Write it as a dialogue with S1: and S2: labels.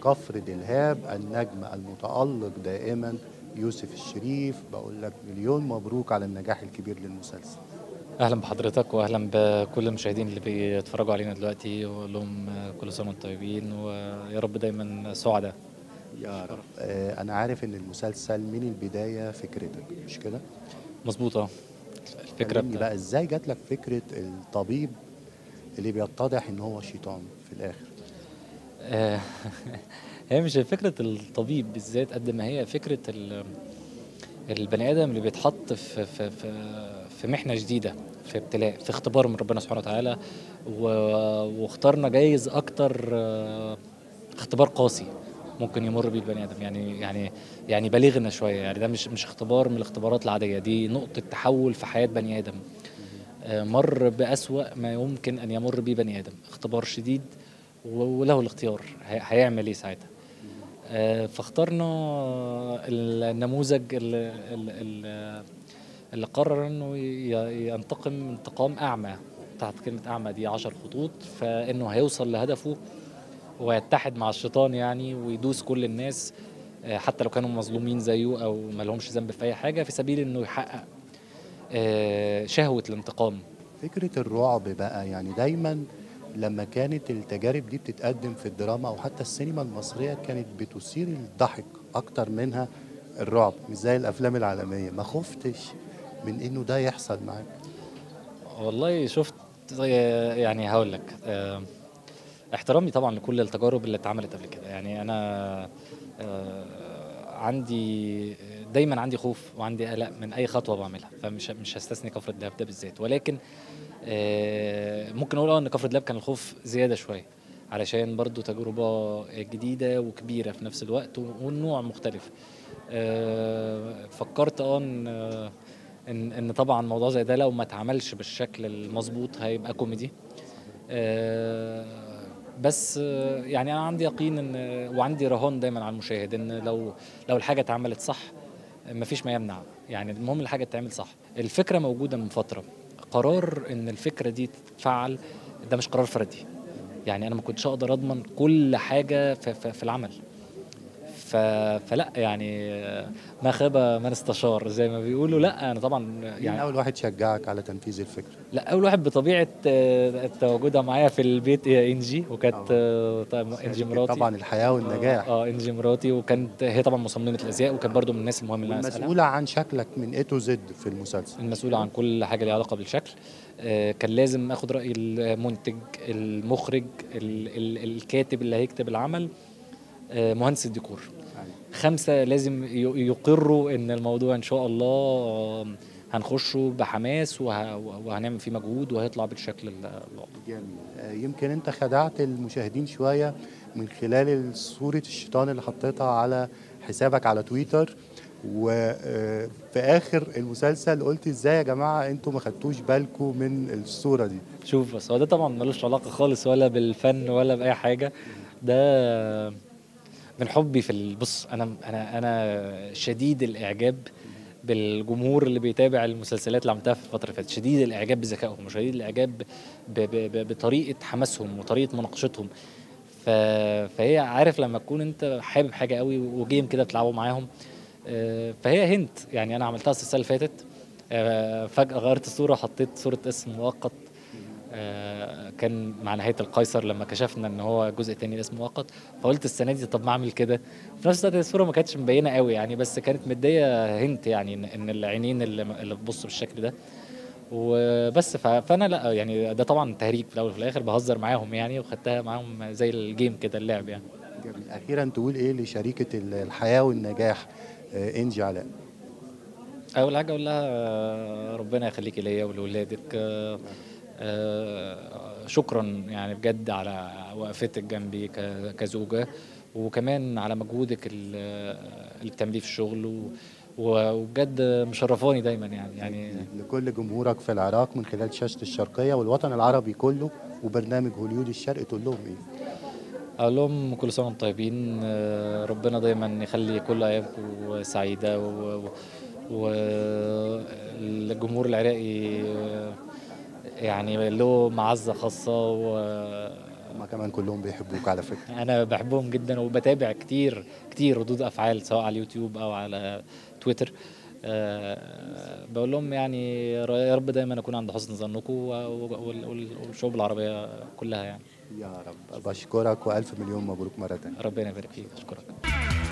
S1: كفر دلهاب النجم المتألق دائما يوسف الشريف بقول لك مليون مبروك على النجاح الكبير للمسلسل
S2: اهلا بحضرتك واهلا بكل المشاهدين اللي بيتفرجوا علينا دلوقتي واقول لهم كل سنه وانتم طيبين ويا رب دايما سعداء
S1: يا رب آه انا عارف ان المسلسل من البدايه فكرتك مش كده
S2: مظبوطه الفكره
S1: كلمني بقى ازاي جات لك فكره الطبيب اللي بيتضح ان هو شيطان في الاخر
S2: آه، هي مش فكره الطبيب بالذات قد ما هي فكره ال- البني ادم اللي بيتحط في في في في محنه جديده في ابتلاء في اختبار من ربنا سبحانه وتعالى و- واخترنا جايز اكتر آه، اختبار قاسي ممكن يمر بيه البني ادم يعني يعني يعني بالغنا شويه يعني ده مش مش اختبار من الاختبارات العاديه دي نقطه تحول في حياه بني ادم آه، مر بأسوأ ما يمكن أن يمر به بني آدم اختبار شديد و- وله الاختيار هي- هيعمل إيه ساعتها آه، فاخترنا النموذج اللي, اللي, اللي قرر انه ي- ينتقم انتقام اعمى تحت كلمه اعمى دي عشر خطوط فانه هيوصل لهدفه ويتحد مع الشيطان يعني ويدوس كل الناس آه، حتى لو كانوا مظلومين زيه او ما لهمش ذنب في اي حاجه في سبيل انه يحقق آه، شهوه الانتقام
S1: فكره الرعب بقى يعني دايما لما كانت التجارب دي بتتقدم في الدراما او حتى السينما المصريه كانت بتثير الضحك اكتر منها الرعب مش زي الافلام العالميه ما خفتش من انه ده يحصل معاك
S2: والله شفت يعني هقول لك آه، احترامي طبعا لكل التجارب اللي اتعملت قبل كده يعني انا آه، عندي دايما عندي خوف وعندي قلق من اي خطوه بعملها فمش مش هستثني كفر الدهب ده بالذات ولكن آه، ممكن اقول اه ان كفر الدهب كان الخوف زياده شويه علشان برضو تجربة جديدة وكبيرة في نفس الوقت والنوع مختلف آه، فكرت اه ان آه، ان ان طبعا موضوع زي ده لو ما اتعملش بالشكل المظبوط هيبقى كوميدي آه، بس آه، يعني انا عندي يقين ان وعندي رهان دايما على المشاهد ان لو لو الحاجه اتعملت صح مفيش ما يمنع يعني المهم الحاجه تتعمل صح الفكره موجوده من فتره قرار ان الفكره دي تتفعل ده مش قرار فردي يعني انا ما كنتش اقدر اضمن كل حاجه في, في, في العمل ف... فلا يعني ما خاب من استشار زي ما بيقولوا لا انا طبعا
S1: يعني
S2: يعني
S1: اول واحد شجعك على تنفيذ الفكره
S2: لا اول واحد بطبيعه آه، تواجدها معايا في البيت هي انجي وكانت آه، طبعاً انجي مراتي
S1: طبعا الحياه والنجاح
S2: اه انجي مراتي وكانت هي طبعا مصممه الازياء وكانت برضو من الناس المهمه اللي انا اسالها
S1: مسؤوله عن شكلك من اي تو زد في المسلسل
S2: المسؤولة عن كل حاجة ليها علاقة بالشكل آه، كان لازم اخد رأي المنتج المخرج ال ال الكاتب اللي هيكتب العمل آه، مهندس الديكور خمسة لازم ي- يقروا ان الموضوع ان شاء الله آه، هنخشه بحماس وه- وهنعمل فيه مجهود وهيطلع بالشكل ال- اللائق
S1: جميل آه، يمكن انت خدعت المشاهدين شويه من خلال صوره الشيطان اللي حطيتها على حسابك على تويتر وفي اخر المسلسل قلت ازاي يا جماعه انتوا ما خدتوش بالكم من الصوره دي
S2: شوف بس هو ده طبعا ملوش علاقة خالص ولا بالفن ولا بأي حاجة ده من حبي في ال- بص أنا أنا أنا شديد الإعجاب بالجمهور اللي بيتابع المسلسلات اللي عملتها في الفترة اللي فاتت شديد الإعجاب بذكائهم وشديد الإعجاب ب- ب- ب- بطريقة حماسهم وطريقة مناقشتهم ف... فهي عارف لما تكون انت حابب حاجة قوي وجيم كده بتلعبوا معاهم آه، فهي هنت يعني انا عملتها السنة اللي فاتت آه، فجأة غيرت الصورة حطيت صورة اسم مؤقت آه، كان مع نهاية القيصر لما كشفنا ان هو جزء تاني اسمه مؤقت فقلت السنة دي طب ما اعمل كده في نفس الوقت الصورة ما كانتش مبينة قوي يعني بس كانت مدية هنت يعني ان إن العينين اللي اللي بتبص بالشكل ده وبس ف- فانا لا يعني ده طبعا تهريج في الاول وفي الاخر بهزر معاهم يعني وخدتها معاهم زي الجيم كده اللعب يعني
S1: جميل اخيرا تقول ايه لشريكه ال- الحياه والنجاح آه، انجي علاء
S2: اول حاجه اقول لها آه، ربنا يخليكي ليا ولولادك آه، آه، شكرا يعني بجد على وقفتك جنبي ك- كزوجه وكمان على مجهودك ال- اللي بتعمليه في الشغل و- و- وبجد مشرفاني دايما يعني يعني
S1: لكل جمهورك في العراق من خلال شاشه الشرقيه والوطن العربي كله وبرنامج هوليود الشرق تقول لهم ايه
S2: اقول لهم كل سنه وانتم طيبين آه، ربنا دايما يخلي كل ايامكم سعيده و- و- والجمهور العراقي آه، يعني له معزه خاصه و
S1: هما كمان كلهم بيحبوك على فكره
S2: انا بحبهم جدا وبتابع كتير كتير ردود افعال سواء على اليوتيوب او على تويتر أه بقول لهم يعني يا رب دايما اكون عند حسن ظنكم و- و- وال- وال- والشعوب العربيه كلها يعني
S1: يا رب بشكرك والف مليون مبروك مره تانية
S2: ربنا يبارك فيك اشكرك